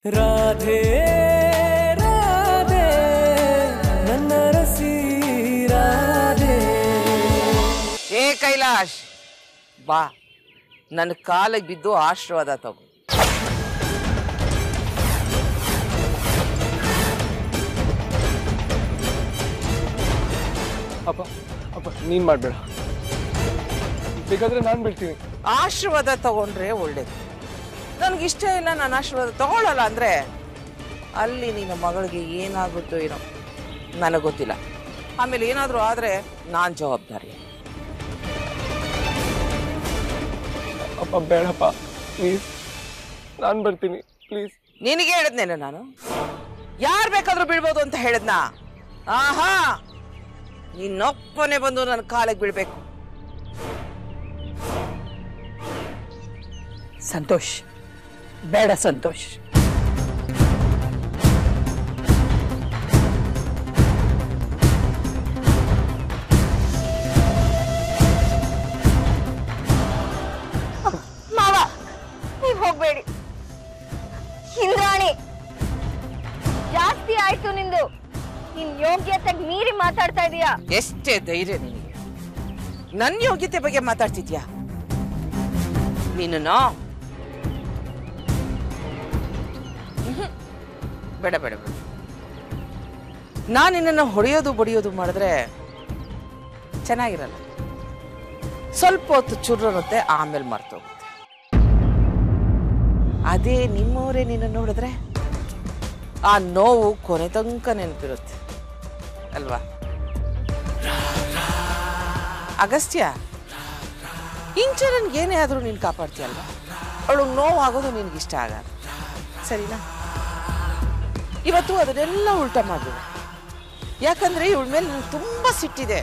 ರಾಧೆ ರಾಧೆ ನನ್ನ ರಸಿ ರಾಧೆ ಏ ಕೈಲಾಶ್ ಬಾ ನನ್ನ ಕಾಲಿಗೆ ಬಿದ್ದು ಆಶೀರ್ವಾದ ತಗೋ ಅಪ್ಪ ಅಪ್ಪ ನೀನ್ ಮಾಡ್ಬೇಡ ಬೇಕಾದ್ರೆ ನಾನು ಬೀಳ್ತೀನಿ ಆಶೀರ್ವಾದ ತಗೊಂಡ್ರೆ ಒಳ್ಳೇದು ನನಗಿಷ್ಟ ಇಲ್ಲ ನಾನು ಆಶೀರ್ವಾದ ತಗೊಳ್ಳಲ್ಲ ಅಂದ್ರೆ ಅಲ್ಲಿ ನಿನ್ನ ಮಗಳಿಗೆ ಏನಾಗುತ್ತೋ ಏನೋ ನನಗೆ ಗೊತ್ತಿಲ್ಲ ಆಮೇಲೆ ಏನಾದರೂ ಆದರೆ ನಾನು ಜವಾಬ್ದಾರಿ ಅಪ್ಪ ಬೇಡಪ್ಪ ಪ್ಲೀಸ್ ನಾನು ಬರ್ತೀನಿ ಪ್ಲೀಸ್ ನಿನಗೆ ಹೇಳಿದ್ನೇನು ನಾನು ಯಾರು ಬೇಕಾದ್ರೂ ಬೀಳ್ಬೋದು ಅಂತ ಹೇಳಿದ್ನಾ ಆಹಾ ನಿನ್ನೊಪ್ಪನೆ ಬಂದು ನನ್ನ ಕಾಲಿಗೆ ಬೀಳ್ಬೇಕು ಸಂತೋಷ್ ಬೇಡ ಸಂತೋಷ್ ಮಾವ ನೀವ್ ಹೋಗ್ಬೇಡಿ ಇಂದ್ರಾಣಿ ಜಾಸ್ತಿ ಆಯ್ತು ನಿಂದು ನಿನ್ ಯೋಗ್ಯತೆಗ್ ಮೀರಿ ಮಾತಾಡ್ತಾ ಇದೀಯಾ ಎಷ್ಟೇ ಧೈರ್ಯ ನಿನಗೆ ನನ್ನ ಯೋಗ್ಯತೆ ಬಗ್ಗೆ ಮಾತಾಡ್ತಿದ್ಯಾ ನೀನು ಬೇಡ ಬೇಡ ಬೇಡ ನಾನು ನಿನ್ನನ್ನು ಹೊಡೆಯೋದು ಬಡಿಯೋದು ಮಾಡಿದ್ರೆ ಚೆನ್ನಾಗಿರಲ್ಲ ಸ್ವಲ್ಪ ಹೊತ್ತು ಚುರ್ರರುತ್ತೆ ಆಮೇಲೆ ಮರ್ತೋಗುತ್ತೆ ಅದೇ ನಿಮ್ಮವರೇ ನಿನ್ನ ನೋಡಿದ್ರೆ ಆ ನೋವು ಕೊನೆ ತನಕ ನೆನಪಿರುತ್ತೆ ಅಲ್ವಾ ಅಗಸ್ತ್ಯ ಇಂಚ ನನ್ಗೆ ಏನೇ ಆದರೂ ನೀನು ಕಾಪಾಡ್ತೀಯಲ್ವಾ ಅವಳು ನೋವು ಆಗೋದು ನಿನಗೆ ಇಷ್ಟ ಆಗಲ್ಲ ಸರಿನಾ ಇವತ್ತು ಅದನ್ನೆಲ್ಲ ಉಲ್ಟಾ ಮಾಡಿಬಿಡು ಯಾಕಂದ್ರೆ ಇವಳ ಮೇಲೆ ನನಗೆ ತುಂಬ ಸಿಟ್ಟಿದೆ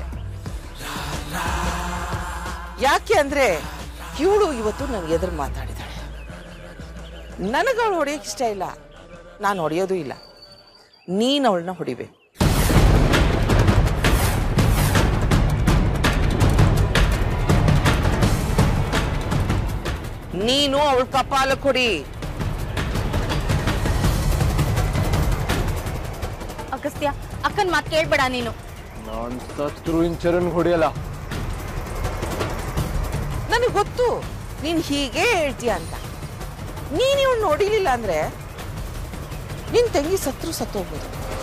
ಯಾಕೆ ಅಂದ್ರೆ ಇವಳು ಇವತ್ತು ನನಗೆ ಎದುರು ಮಾತಾಡಿದಾಳೆ ನನಗೆ ಅವಳು ಹೊಡೆಯೋಕೆ ಇಷ್ಟ ಇಲ್ಲ ನಾನು ಹೊಡೆಯೋದು ಇಲ್ಲ ನೀನು ಅವಳನ್ನ ಹೊಡಿಬೇಕು ನೀನು ಅವಳ ಕಪಾಲ ಕೊಡಿ ಅಗಸ್ತ್ಯ ಅಕ್ಕನ್ ಮಾತ್ ಕೇಳ್ಬೇಡ ನೀನು ನಾನು ಸತ್ರು ಇಂಚರನ್ ಹೊಡಿಯಲ್ಲ ನನಗೆ ಗೊತ್ತು ನೀನು ಹೀಗೆ ಹೇಳ್ತೀಯ ಅಂತ ನೀನು ಇವಳು ನೋಡಿಲಿಲ್ಲ ಅಂದ್ರೆ ನಿನ್ ತಂಗಿ ಸತ್ರು ಸತ್ತೋಗ್ಬೋದು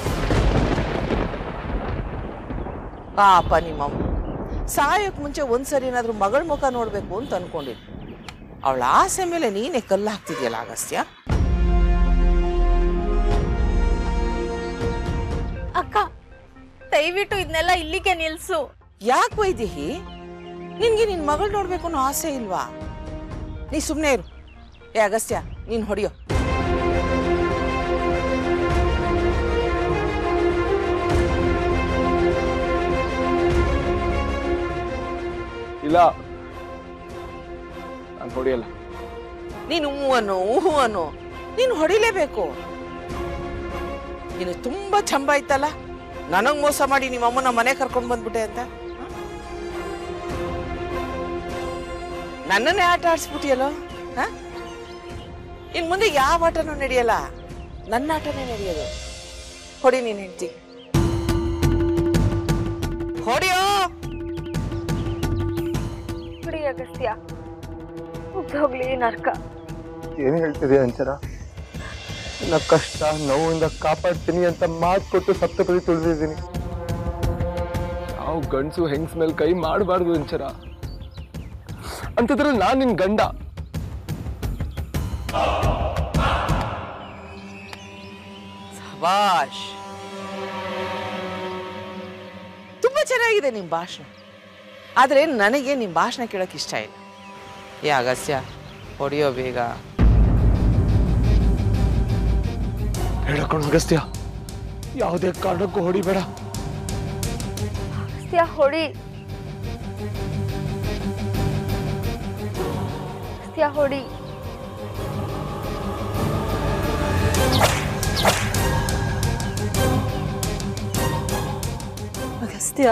ಪಾಪ ನಿಮ್ಮಮ್ಮ ಸಾಯೋಕ್ ಮುಂಚೆ ಒಂದ್ಸರಿ ಏನಾದ್ರೂ ಮಗಳ ಮುಖ ನೋಡ್ಬೇಕು ಅಂತ ಅನ್ಕೊಂಡಿದ್ದು ಅವಳ ಆಸೆ ಮೇಲೆ ನೀನೇ ಕಲ್ಲು ಹಾಕ್ತಿದ್ಯಲ್ಲ ಅಗಸ್ತ್ಯ ಅಕ್ಕ ದಯವಿಟ್ಟು ಇದನ್ನೆಲ್ಲ ಇಲ್ಲಿಗೆ ನಿಲ್ಸು ಯಾಕೆ ವೈದೇಹಿ ನಿನ್ಗೆ ನಿನ್ ಮಗಳು ನೋಡ್ಬೇಕು ಅನ್ನೋ ಆಸೆ ಇಲ್ವಾ ನೀ ಸುಮ್ಮನೆ ಇರು ಏ ಅಗಸ್ತ್ಯ ನೀನ್ ಹೊಡಿಯೋ ಇಲ್ಲ ನಾನು ಹೊಡಿಯಲ್ಲ ನೀನು ಹೂ ಅನ್ನು ಹೂ ಅನ್ನು ನೀನು ಹೊಡಿಲೇಬೇಕು ನೀನು ತುಂಬಾ ಚಂಬ ಇತ್ತಲ್ಲ ನನಗ್ ಮೋಸ ಮಾಡಿ ನಿಮ್ಮ ಅಮ್ಮನ ಮನೆ ಕರ್ಕೊಂಡು ಬಂದ್ಬಿಟ್ಟೆ ಅಂತ ಹ? ನನ್ನನ್ನೇ ಆಟ ಆಡ್ಸ್ಬಿಟ್ಟಿಯಲ್ಲೋ ಹ? ಇನ್ ಮುಂದೆ ಯಾವ ಆಟನೂ ನಡೆಯಲ್ಲ ನನ್ನ ಆಟನೇ ನಡೆಯೋದು ಹೊಡಿ ನೀನ್ ಹೆಂಡ್ತಿ ಹೊಡಿಯೋ ಬಿಡಿ ಅಗಸ್ತ್ಯ ಹೋಗ್ಲಿ ನರ್ಕ ಏನು ಹೇಳ್ತಿದೆ ಅಂಚರ ನನ್ನ ಕಷ್ಟ ನೋವಿಂದ ಕಾಪಾಡ್ತೀನಿ ಅಂತ ಮಾತು ಕೊಟ್ಟು ಸಪ್ತಪದಿ ತುಳಿದಿದ್ದೀನಿ ನಾವು ಗಂಡಸು ಹೆಂಗ್ಸ್ ಮೇಲೆ ಕೈ ಮಾಡಬಾರ್ದು ಅಂಚರ ಅಂತದ್ರಲ್ಲಿ ನಾನು ನಿನ್ ಗಂಡ ಭಾಷ್ ತುಂಬಾ ಚೆನ್ನಾಗಿದೆ ನಿಮ್ಮ ಭಾಷಣ ಆದ್ರೆ ನನಗೆ ನಿಮ್ಮ ಭಾಷಣ ಕೇಳಕ್ ಇಷ್ಟ ಇಲ್ಲ ಏ ಅಗಸ್ಯ ಹೊಡಿಯೋ ಬೇಗ ಹೇಳ್ಕೊಂಡು ಅಗಸ್ತ್ಯ ಯಾವುದೇ ಕಾರಣಕ್ಕೂ ಹೊಡಿಬೇಡ ಅಗಸ್ತ್ಯ ಹೊಡಿ ಅಗಸ್ತ್ಯ ಹೊಡಿ ಅಗಸ್ತ್ಯ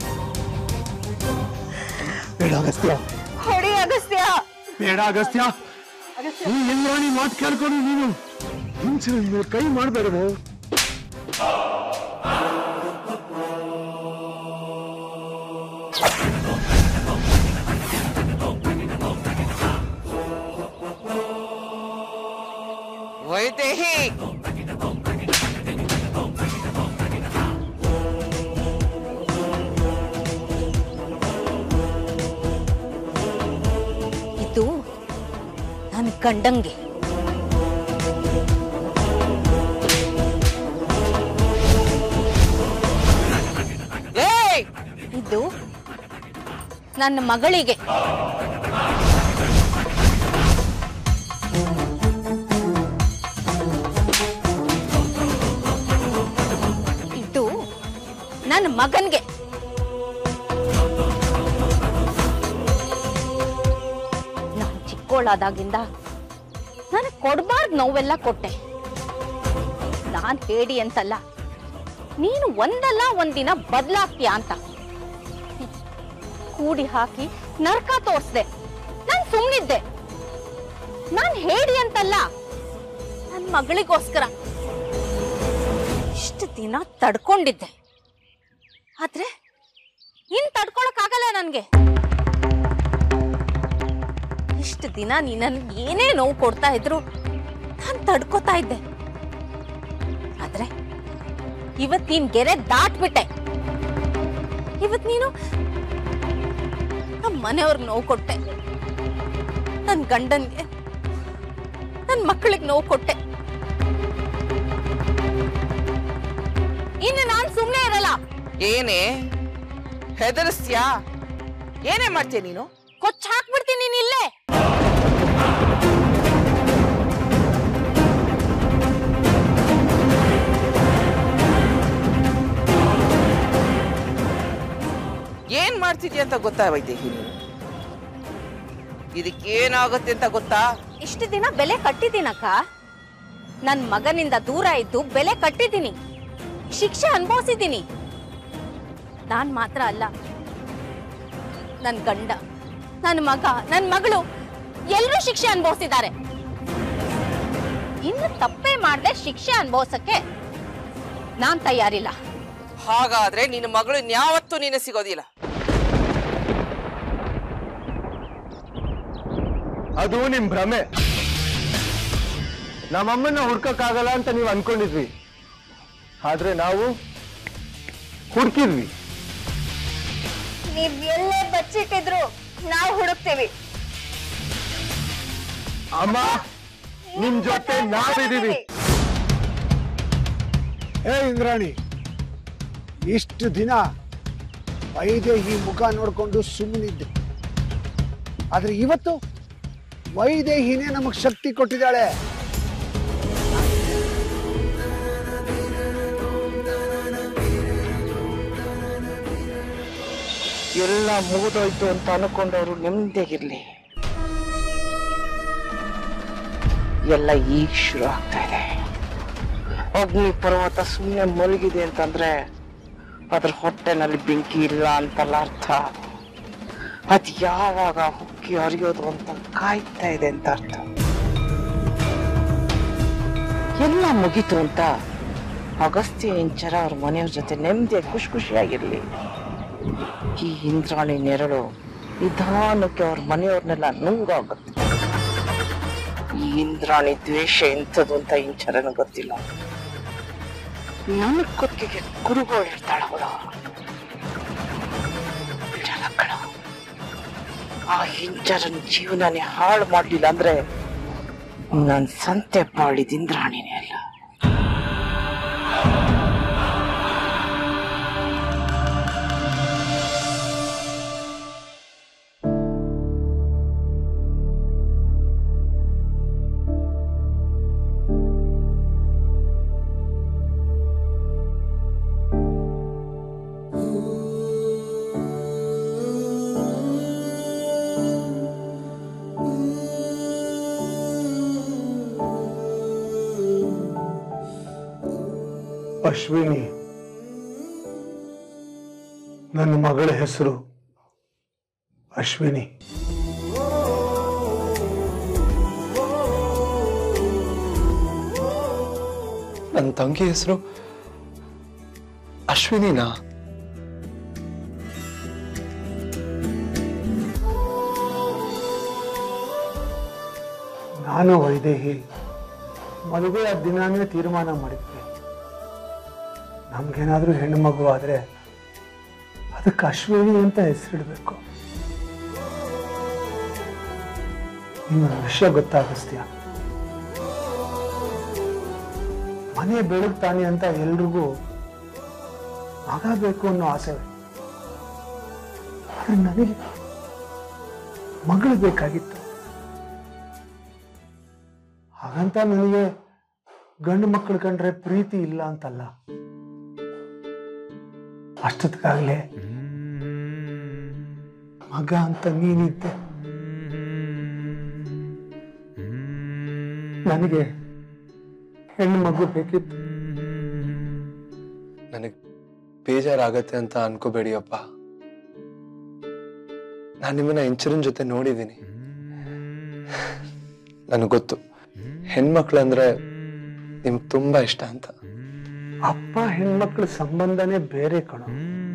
ಬೇಡ ಅಗಸ್ತ್ಯ ಹೊಡಿ ಅಗಸ್ತ್ಯ ಬೇಡ ಅಗಸ್ತ್ಯ ನೀ ಹೆಂಗ್ರಾಣಿ ಮಾತು ಕೇಳ್ಕೊಂಡು ನೀನು ಇನ್ಸಿಡೆಂಟ್ ಮೇಲೆ ಕೈ ಮಾಡಬೇಡ ಭಾವು ವೈದೇಹಿ ಇದು ನನ್ನ ಗಂಡಂಗೆ ಏಯ್ ಇದು ನನ್ನ ಮಗಳಿಗೆ ಇದು ನನ್ನ ಮಗನ್ಗೆ ನಾನು ಚಿಕ್ಕೋಳಾದಾಗಿಂದ ನನಗೆ ಕೊಡಬಾರ್ದು ನೋವೆಲ್ಲ ಕೊಟ್ಟೆ ನಾನ್ ಹೇಳಿ ಅಂತಲ್ಲ ನೀನು ಒಂದಲ್ಲ ಒಂದಿನ ಬದಲಾಗ್ತೀಯ ಅಂತ ಹ್ಮ್. ಕೂಡಿ ಹಾಕಿ ನರ್ಕ ತೋರ್ಸ್ದೆ ನಾನ್ ಸುಮ್ನಿದ್ದೆ ನಾನ್ ಹೇಳಿ ಅಂತಲ್ಲ ನನ್ ಮಗಳಿಗೋಸ್ಕರ ಇಷ್ಟು ದಿನ ತಡ್ಕೊಂಡಿದ್ದೆ ಆದ್ರೆ ಇನ್ ತಡ್ಕೊಳಕ್ಕಾಗಲ್ಲ ನನ್ಗೆ ಇಷ್ಟು ದಿನ ನೀ ನನ್ಗೆ ಏನೇ ನೋವು ಕೊಡ್ತಾ ಇದ್ರು ನಾನ್ ತಡ್ಕೋತಾ ಇದ್ದೆ ಆದ್ರೆ ಇವತ್ ನೀನ್ ಗೆರೆ ದಾಟ್ಬಿಟ್ಟೆ ಇವತ್ ನೀನು ನಮ್ಮ ಮನೆಯವ್ರಿಗೆ ನೋವು ಕೊಟ್ಟೆ ನನ್ ಗಂಡನ್ಗೆ ನನ್ ಮಕ್ಕಳಿಗೆ ನೋವು ಕೊಟ್ಟೆ ಇನ್ನು ನಾನ್ ಸುಮ್ನೆ ಇರಲ್ಲ ಏನೇ ಹೆದರ್ಸ್ತ್ಯಾ ಏನೇ ಮಾಡ್ತೀಯ ನೀನು ಕೊಚ್ಚ ಹಾಕ್ಬಿಡ್ತೀನಿ ನೀನ್ ಇಲ್ಲೇ ಏನ್ ಮಾಡ್ತಿದ್ಯಾ ಅಂತ ಗೊತ್ತಾ ವೈದೇಹಿ ನೀನು ಇದಕ್ಕೇನಾಗುತ್ತೆ ಅಂತ ಗೊತ್ತಾ ಇಷ್ಟು ದಿನ ಬೆಲೆ ಕಟ್ಟಿದ್ದೀನಕ್ಕ ನನ್ ಮಗನಿಂದ ದೂರ ಇದ್ದು ಬೆಲೆ ಕಟ್ಟಿದ್ದೀನಿ ಶಿಕ್ಷೆ ಅನುಭವಿಸಿದ್ದೀನಿ ನಾನ್ ಮಾತ್ರ ಅಲ್ಲ ನನ್ ಗಂಡ ನನ್ ಮಗ ನನ್ ಮಗಳು ಎಲ್ಲರೂ ಶಿಕ್ಷೆ ಅನುಭವಿಸಿದ್ದಾರೆ ಇನ್ನು ತಪ್ಪೇ ಮಾಡದೆ ಶಿಕ್ಷೆ ಅನುಭವಿಸಕ್ಕೆ ನಾನ್ ತಯಾರಿಲ್ಲ ಹಾಗಾದ್ರೆ ನಿನ್ನ ಮಗಳು ಇನ್ಯಾವತ್ತೂ ನೀನು ಸಿಗೋದಿಲ್ಲ ಅದು ನಿಮ್ ಭ್ರಮೆ ನಮ್ಮಮ್ಮನ್ನ ಹುಡ್ಕಕ್ಕಾಗಲ್ಲ ಅಂತ ನೀವು ಅನ್ಕೊಂಡಿದ್ವಿ ಆದ್ರೆ ನಾವು ಹುಡ್ಕಿದ್ವಿ ನೀವ್ ಎಲ್ಲೇ ಬಚ್ಚಿಟ್ಟಿದ್ರು ನಾವು ಹುಡುಕ್ತೀವಿ ಅಮ್ಮ ನಿಮ್ ಜೊತೆ ನಾವಿದೀವಿ ಹೇ ಇಂದ್ರಾಣಿ ಇಷ್ಟು ದಿನ ವೈದೇಹಿ ಮುಖ ನೋಡ್ಕೊಂಡು ಸುಮ್ಮನಿದ್ದೆ ಆದ್ರೆ ಇವತ್ತು ವೈದೇಹಿನೇ ನಮಗ್ ಶಕ್ತಿ ಕೊಟ್ಟಿದ್ದಾಳೆ ಎಲ್ಲ ಮುಗಿದೋಯ್ತು ಅಂತ ಅನ್ಕೊಂಡವ್ರು ನೆಮ್ಮದಿಯಾಗಿರ್ಲಿ ಎಲ್ಲ ಈಗ ಶುರು ಆಗ್ತಾ ಇದೆ ಅಗ್ನಿ ಪರ್ವತ ಸುಮ್ಮನೆ ಮಲಗಿದೆ ಅಂತಂದ್ರೆ ಅದ್ರ ಹೊಟ್ಟೆನಲ್ಲಿ ಬೆಂಕಿ ಇಲ್ಲ ಅಂತಲ್ಲ ಅರ್ಥ ಅದ್ ಯಾವಾಗ ಹುಕ್ಕಿ ಹರಿಯೋದು ಅಂತ ಕಾಯ್ತಾ ಇದೆ ಅಂತ ಅರ್ಥ ಎಲ್ಲ ಮುಗೀತು ಅಂತ ಅಗಸ್ತ್ಯ ಇಂಚರ ಅವ್ರ ಮನೆಯವ್ರ ಜೊತೆ ನೆಮ್ಮದಿಯಾಗಿ ಖುಷಿ ಖುಷಿಯಾಗಿರ್ಲಿ ಈ ಇಂದ್ರಾಣಿ ನೆರಳು ನಿಧಾನಕ್ಕೆ ಅವ್ರ ಮನೆಯವ್ರನ್ನೆಲ್ಲ ನುಂಗಾಗುತ್ತೆ ಈ ಇಂದ್ರಾಣಿ ದ್ವೇಷ ಎಂಥದ್ದು ಅಂತ ಇಂಚರನ ಗೊತ್ತಿಲ್ಲ ನನ್ನ ಕೊತ್ತಿಗೆ ಕುರುಗೋಳಿರ್ತಾಳ ಅವಳು ಬಿಡಲ್ಲ ಕಣೋ. ಆ ಇಂಚರನ ಜೀವನನೇ ಹಾಳು ಮಾಡ್ಲಿಲ್ಲ ಅಂದ್ರೆ ನನ್ ಸಂತೆ ಬಾಳಿದ ಇಂದ್ರಾಣಿನೇ ಅಲ್ಲ ಅಶ್ವಿನಿ ನನ್ನ ಮಗಳ ಹೆಸರು ಅಶ್ವಿನಿ ನನ್ನ ತಂಗಿ ಹೆಸರು ಅಶ್ವಿನಿನಾ ನಾನು ವೈದೇಹಿ ಮದುವೆಯ ದಿನಾನೇ ತೀರ್ಮಾನ ಮಾಡಿದ್ವಿ ನಮ್ಗೇನಾದ್ರೂ ಹೆಣ್ಣು ಮಗು ಆದ್ರೆ ಅದಕ್ಕೆ ಅಶ್ವಿನಿ ಅಂತ ಹೆಸರಿಡ್ಬೇಕು ನಿಮ್ಗೆ ವಿಷಯ ಗೊತ್ತಾಗಿಸ್ತೀಯ ಮನೆ ಬೆಳಗ್ತಾನೆ ಅಂತ ಎಲ್ರಿಗೂ ಮಗ ಬೇಕು ಅನ್ನೋ ಆಸೆ ಆದ್ರೆ ನನಗೆ ಮಗಳು ಬೇಕಾಗಿತ್ತು ಹಾಗಂತ ನನಗೆ ಗಂಡು ಮಕ್ಕಳು ಕಂಡ್ರೆ ಪ್ರೀತಿ ಇಲ್ಲ ಅಂತಲ್ಲ ಅಷ್ಟೊತ್ತಿಗಾಗಲೇ ಮಗ ಅಂತ ನೀನಿದ್ದೆ ನನಗೆ ಹೆಣ್ಣು ಮಗು ಬೇಕಿತ್ತು ನನಗೆ ಬೇಜಾರಾಗತ್ತೆ ಅಂತ ಅನ್ಕೋಬೇಡಿ ಅಪ್ಪ ನಾನು ನಿಮ್ಮನ್ನ ಇಂಚರನ್ ಜೊತೆ ನೋಡಿದ್ದೀನಿ ನನಗೆ ಗೊತ್ತು ಹೆಣ್ಮಕ್ಳಂದ್ರೆ ನಿಮ್ಗೆ ತುಂಬಾ ಇಷ್ಟ ಅಂತ ಅಪ್ಪ ಹೆಣ್ಮಕ್ಳ ಸಂಬಂಧನೇ ಬೇರೆ ಕಣೋ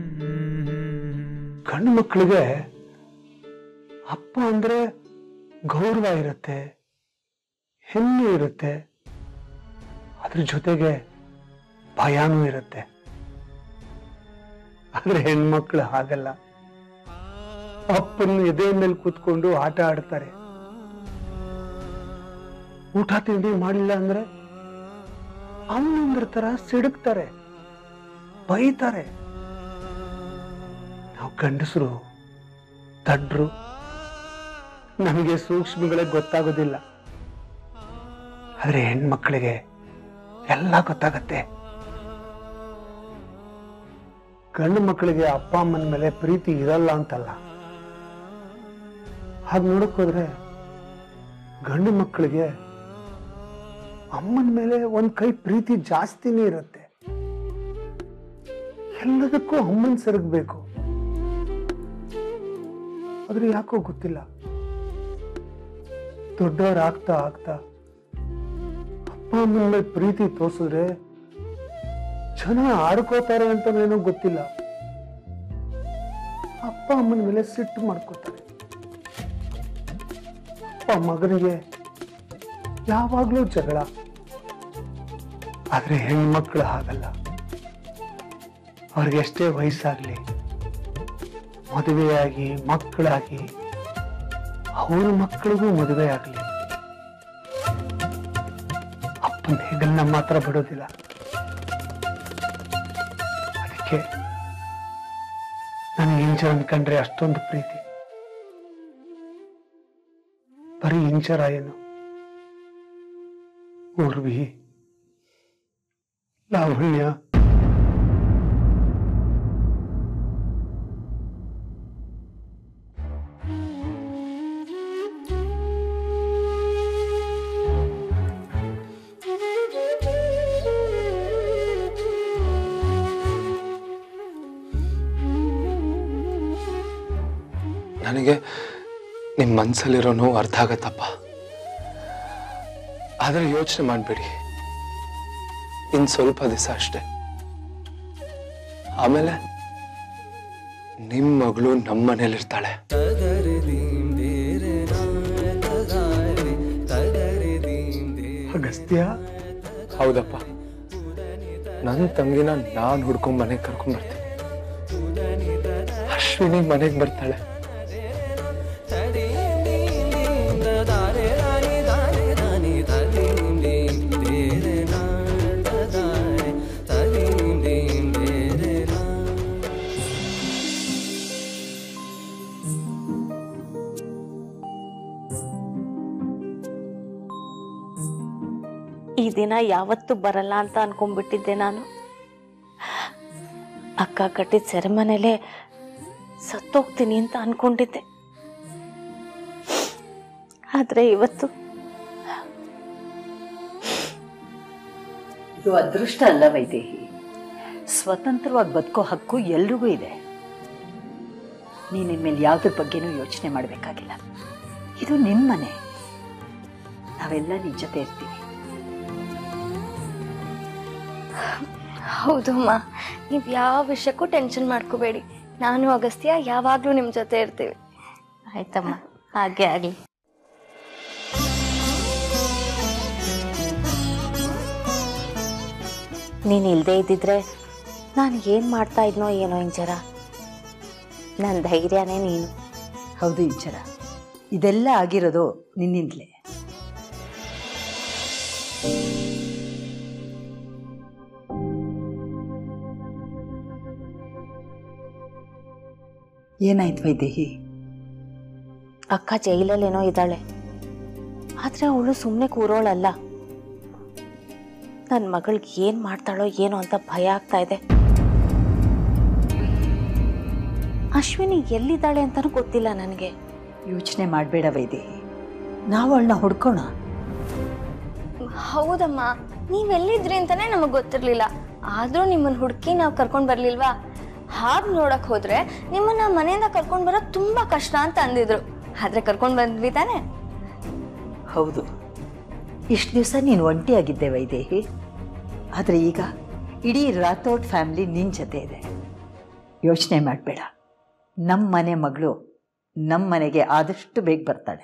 ಗಂಡು ಮಕ್ಕಳಿಗೆ ಅಪ್ಪ ಅಂದ್ರೆ ಗೌರವ ಇರುತ್ತೆ ಹೆಮ್ಮೆ ಇರುತ್ತೆ ಅದ್ರ ಜೊತೆಗೆ ಭಯಾನೂ ಇರುತ್ತೆ ಆದ್ರೆ ಹೆಣ್ಮಕ್ಳು ಹಾಗಲ್ಲ ಅಪ್ಪನ ಎದೆ ಮೇಲೆ ಕೂತ್ಕೊಂಡು ಆಟ ಆಡ್ತಾರೆ ಊಟ ತಿಂಡಿ ಮಾಡಿಲ್ಲ ಅಂದ್ರೆ ಅಮ್ಮಂದ್ರ ತರ ಸಿಡುಕ್ತಾರೆ ಬೈತಾರೆ ನಾವು ಗಂಡಸರು ದಡ್ರು ನಮಗೆ ಸೂಕ್ಷ್ಮಗಳೇ ಗೊತ್ತಾಗೋದಿಲ್ಲ ಆದ್ರೆ ಹೆಣ್ಮಕ್ಳಿಗೆ ಎಲ್ಲ ಗೊತ್ತಾಗತ್ತೆ ಗಂಡು ಮಕ್ಕಳಿಗೆ ಅಪ್ಪ ಅಮ್ಮನ ಮೇಲೆ ಪ್ರೀತಿ ಇರಲ್ಲ ಅಂತಲ್ಲ ಹಾಗೆ ನೋಡಕ್ ಹೋದ್ರೆ ಗಂಡು ಮಕ್ಕಳಿಗೆ ಅಮ್ಮನ ಮೇಲೆ ಒಂದ್ ಕೈ ಪ್ರೀತಿ ಜಾಸ್ತಿನೇ ಇರುತ್ತೆ ಎಲ್ಲದಕ್ಕೂ ಅಮ್ಮನ್ ಸೆರಗಬೇಕು ಆದ್ರೆ ಯಾಕೋ ಗೊತ್ತಿಲ್ಲ ದೊಡ್ಡವ್ರ ಆಗ್ತಾ ಆಗ್ತಾ ಅಪ್ಪ ಅಮ್ಮನ ಮೇಲೆ ಪ್ರೀತಿ ತೋರಿಸಿದ್ರೆ ಜನ ಆಡ್ಕೋತಾರೆ ಅಂತನೇನೋ ಗೊತ್ತಿಲ್ಲ ಅಪ್ಪ ಅಮ್ಮನ ಮೇಲೆ ಸಿಟ್ಟು ಮಾಡ್ಕೋತಾರೆ ಅಪ್ಪ ಮಗನಿಗೆ ಯಾವಾಗ್ಲೂ ಜಗಳ ಆದ್ರೆ ಹೆಣ್ಮಕ್ಳು ಹಾಗಲ್ಲ ಅವ್ರಿಗೆ ಎಷ್ಟೇ ವಯಸ್ಸಾಗ್ಲಿ ಮದುವೆಯಾಗಿ ಮಕ್ಕಳಾಗಿ ಅವ್ರ ಮಕ್ಕಳಿಗೂ ಮದುವೆ ಆಗ್ಲಿ ಅಪ್ಪನ ಹೆಗಲ್ನ ಮಾತ್ರ ಬಿಡೋದಿಲ್ಲ ಅದಕ್ಕೆ ನನಗೆ ಇಂಚರ್ ಅನ್ಕಂಡ್ರೆ ಅಷ್ಟೊಂದು ಪ್ರೀತಿ ಬರೀ ಇಂಚರ ಏನು ಊರ್ವಿ ಲಾವಣ್ಯ ನನಗೆ ನಿಮ್ಮ ಮನ್ಸಲ್ಲಿರೋ ನೋವು ಅರ್ಥ ಆಗತ್ತಪ್ಪ ಆದ್ರೆ ಯೋಚನೆ ಮಾಡಬೇಡಿ ಇನ್ ಸ್ವಲ್ಪ ದಿವಸ ಅಷ್ಟೇ ಆಮೇಲೆ ನಿಮ್ಮ ಮಗಳು ನಮ್ಮ ಮನೇಲಿರ್ತಾಳೆ ಅಗಸ್ತ್ಯ ಹೌದಪ್ಪ ನನ್ನ ತಂಗಿನ ನಾನು ಹುಡ್ಕೊಂಡ್ ಮನೆಗೆ ಕರ್ಕೊಂಡ್ ಬರ್ತೀನಿ ಅಶ್ವಿನಿ ಮನೆಗೆ ಬರ್ತಾಳೆ ಈ ದಿನ ಯಾವತ್ತೂ ಬರಲ್ಲ ಅಂತ ಅನ್ಕೊಂಡ್ಬಿಟ್ಟಿದ್ದೆ ನಾನು ಅಕ್ಕ ಕಟ್ಟಿದ ಸೆರೆಮನೆಲೆ ಸತ್ತೋಗ್ತೀನಿ ಅಂತ ಅನ್ಕೊಂಡಿದ್ದೆ ಆದ್ರೆ ಇವತ್ತು ಇದು ಅದೃಷ್ಟ ಅಲ್ಲ ವೈದೇಹಿ ಸ್ವತಂತ್ರವಾಗಿ ಬದುಕೋ ಹಕ್ಕು ಎಲ್ರಿಗೂ ಇದೆ ನೀನ್ ಇನ್ಮೇಲೆ ಯಾವ್ದ್ರ ಬಗ್ಗೆನೂ ಯೋಚನೆ ಮಾಡಬೇಕಾಗಿಲ್ಲ ಇದು ನಿನ್ ಮನೆ ನಾವೆಲ್ಲ ನಿನ್ ಜೊತೆ ಇರ್ತೀವಿ ಹೌದು ಅಮ್ಮ ನೀವು ಯಾವ ವಿಷಯಕ್ಕೂ ಟೆನ್ಷನ್ ಮಾಡ್ಕೋಬೇಡಿ ನಾನು ಅಗಸ್ತ್ಯ ಯಾವಾಗಲೂ ನಿಮ್ಮ ಜೊತೆ ಇರ್ತೀವಿ ಆಯ್ತಮ್ಮ ಹಾಗೆ ಆಗಲಿ ನೀನು ಇಲ್ಲದೆ ಇದ್ದಿದ್ರೆ ನಾನು ಏನು ಮಾಡ್ತಾ ಇದ್ನೋ ಏನೋ ಇಂಚರ ನನ್ನ ಧೈರ್ಯನೇ ನೀನು ಹೌದು ಇಂಚರ ಇದೆಲ್ಲ ಆಗಿರೋದು ನಿನ್ನಿಂದಲೇ ಏನಾಯ್ತು ವೈದೇಹಿ ಅಕ್ಕ ಜೈಲಲ್ಲೇನೋ ಇದ್ದಾಳೆ ಆದರೆ ಅವಳು ಸುಮ್ಮನೆ ಕೂರೋಳಲ್ಲ ನನ್ನ ಮಗಳಿಗೆ ಏನು ಮಾಡ್ತಾಳೋ ಏನೋ ಅಂತ ಭಯ ಆಗ್ತಾ ಇದೆ ಅಶ್ವಿನಿ ಎಲ್ಲಿದ್ದಾಳೆ ಅಂತಲೂ ಗೊತ್ತಿಲ್ಲ ನನಗೆ ಯೋಚನೆ ಮಾಡಬೇಡ ವೈದೇಹಿ ನಾವು ಅವಳನ್ನ ಹುಡ್ಕೋಣ ಹೌದಮ್ಮ ನೀವೆಲ್ಲಿದ್ರಿ ಅಂತಾನೆ ನಮಗೆ ಗೊತ್ತಿರಲಿಲ್ಲ ಆದರೂ ನಿಮ್ಮನ್ನ ಹುಡುಕಿ ನಾವು ಕರ್ಕೊಂಡು ಬರಲಿಲ್ವಾ ಹಾಗೆ ನೋಡಕ್ ಹೋದ್ರೆ ನಿಮ್ಮನ್ನ ಮನೆಯಿಂದ ಕರ್ಕೊಂಡು ಬರೋದು ತುಂಬಾ ಕಷ್ಟ ಅಂತ ಅಂದಿದ್ರು ಆದ್ರೆ ಕರ್ಕೊಂಡು ಬಂದ್ವಿ ತಾನೆ ಹೌದು ಇಷ್ಟು ದಿವಸ ನೀನು ಒಂಟಿಯಾಗಿದ್ದೆ ವೈದೇಹಿ ಆದರೆ ಈಗ ಇಡೀ ರಾಥೋಡ್ ಫ್ಯಾಮಿಲಿ ನಿನ್ನ ಜೊತೆ ಇದೆ ಯೋಚನೆ ಮಾಡಬೇಡ ನಮ್ಮ ಮನೆ ಮಗಳು ನಮ್ಮ ಮನೆಗೆ ಆದಷ್ಟು ಬೇಗ ಬರ್ತಾಳೆ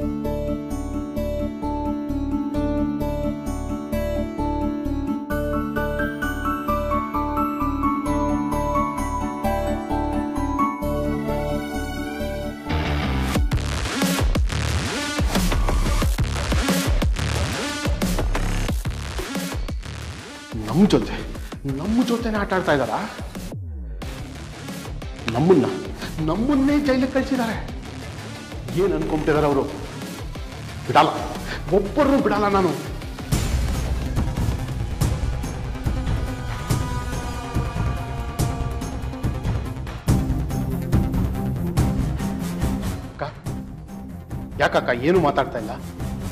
ನಮ್ಮ ಜೊತೆ ನಮ್ಮ ಜೊತೆನೇ ಆಟ ಆಡ್ತಾ ಇದ್ದಾರಾ ನಮ್ಮನ್ನ ನಮ್ಮನ್ನೇ ಜೈಲಿಗೆ ಕಳಿಸಿದ್ದಾರೆ ಏನು ಅನ್ಕೊಂಬಿಟ್ಟಿದ್ದಾರೆ ಅವರು ಬಿಡಲ್ಲ ಒಬ್ಬರನ್ನು ಬಿಡಲ್ಲ ನಾನು ಅಕ್ಕ ಯಾಕಕ್ಕ ಏನು ಮಾತಾಡ್ತಾ ಇಲ್ಲ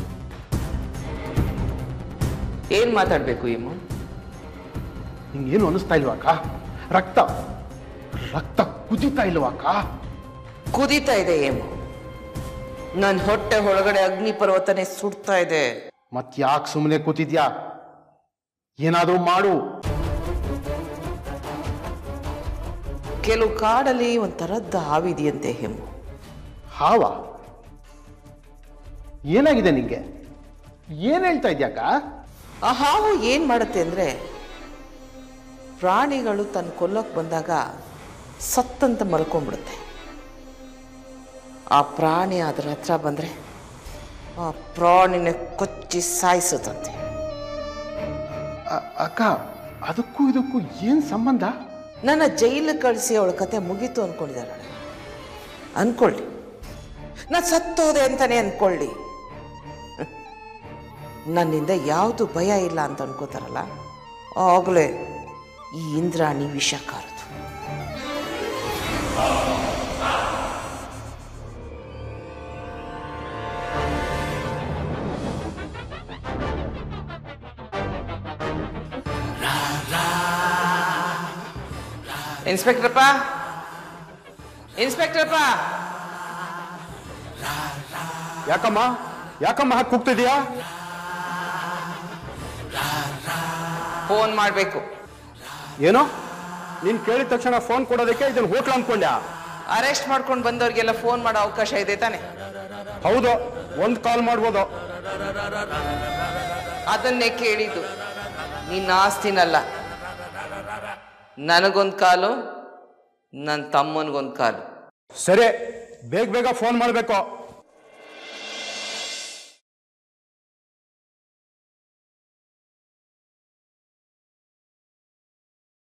ಏನ್ ಮಾತಾಡ್ಬೇಕು ಇಮ್ಮ ನಿಂಗೇನು ಅನಿಸ್ತಾ ಇಲ್ವಾ ಅಕ್ಕ ರಕ್ತ ರಕ್ತ ಕುದಿತಾ ಇಲ್ವಾ ಅಕ್ಕ ಕುದೀತಾ ಇದೆ ಏಮು ನನ್ನ ಹೊಟ್ಟೆ ಒಳಗಡೆ ಅಗ್ನಿ ಪರ್ವತನೆ ಸುಡ್ತಾ ಇದೆ ಮತ್ ಯಾಕೆ ಸುಮ್ಮನೆ ಕೂತಿದ್ಯಾ ಏನಾದರೂ ಮಾಡು ಕೆಲವು ಕಾಡಲ್ಲಿ ಒಂಥರದ್ದು ಹಾವಿದೆಯಂತೆ ಹೆಮ್ಮು ಹಾವ ಏನಾಗಿದೆ ನಿಂಗೆ ಏನ್ ಹೇಳ್ತಾ ಇದ್ಯಾಕ ಆ ಹಾವು ಏನ್ ಮಾಡುತ್ತೆ ಅಂದ್ರೆ ಪ್ರಾಣಿಗಳು ತನ್ನ ಕೊಲ್ಲೋಕ್ ಬಂದಾಗ ಸತ್ತಂತ ಮಲ್ಕೊಂಡ್ಬಿಡುತ್ತೆ ಆ ಪ್ರಾಣಿ ಅದ್ರ ಹತ್ರ ಬಂದ್ರೆ ಆ ಪ್ರಾಣಿನ ಕೊಚ್ಚಿ ಸಾಯಿಸುತ್ತಂತೆ ಅ- ಅಕ್ಕ ಅದಕ್ಕೂ ಇದಕ್ಕೂ ಏನ್ ಸಂಬಂಧ ನನ್ನ ಜೈಲಿಗೆ ಕಳಿಸಿ ಅವಳ ಕತೆ ಮುಗೀತು ಅನ್ಕೊಂಡಿದ್ದಾಳೆ ಅನ್ಕೊಳ್ಳಿ ನಾ ಸತ್ತೋದೆ ಅಂತಾನೆ ಅನ್ಕೊಳ್ಳಿ ನನ್ನಿಂದ ಯಾವುದು ಭಯ ಇಲ್ಲ ಅಂತ ಅನ್ಕೋತಾರಲ್ಲ ಆಗಲೇ ಈ ಇಂದ್ರಾಣಿ ವಿಷಕಾರದು ಇನ್ಸ್ಪೆಕ್ಟರ್ಪ್ಪ ಇನ್ಸ್ಪೆಕ್ಟರ್ಪ್ಪ ಯಾಕಮ್ಮ ಯಾಕಮ್ಮ ಹಾಕಿ ಕೂಗ್ತಿದ್ಯಾ ಫೋನ್ ಮಾಡಬೇಕು ಏನೋ ನೀನ್ ಕೇಳಿದ ತಕ್ಷಣ ಫೋನ್ ಕೊಡೋದಕ್ಕೆ ಇದನ್ನ ಹೋಟ್ಲ್ ಅನ್ಕೊಂಡ್ಯಾ ಅರೆಸ್ಟ್ ಮಾಡ್ಕೊಂಡು ಬಂದವ್ರಿಗೆಲ್ಲ ಫೋನ್ ಮಾಡೋ ಅವಕಾಶ ಇದೆ ತಾನೆ ಹೌದು ಒಂದ್ ಕಾಲ್ ಮಾಡ್ಬೋದು ಅದನ್ನೇ ಕೇಳಿದ್ದು ನಿನ್ನ ಆಸ್ತಿನಲ್ಲ ನನಗೊಂದು ಕಾಲು ನನ್ನ ತಮ್ಮನಿಗೊಂದು ಕಾಲು ಸರಿ ಬೇಗ ಬೇಗ ಫೋನ್ ಮಾಡ್ಬೇಕು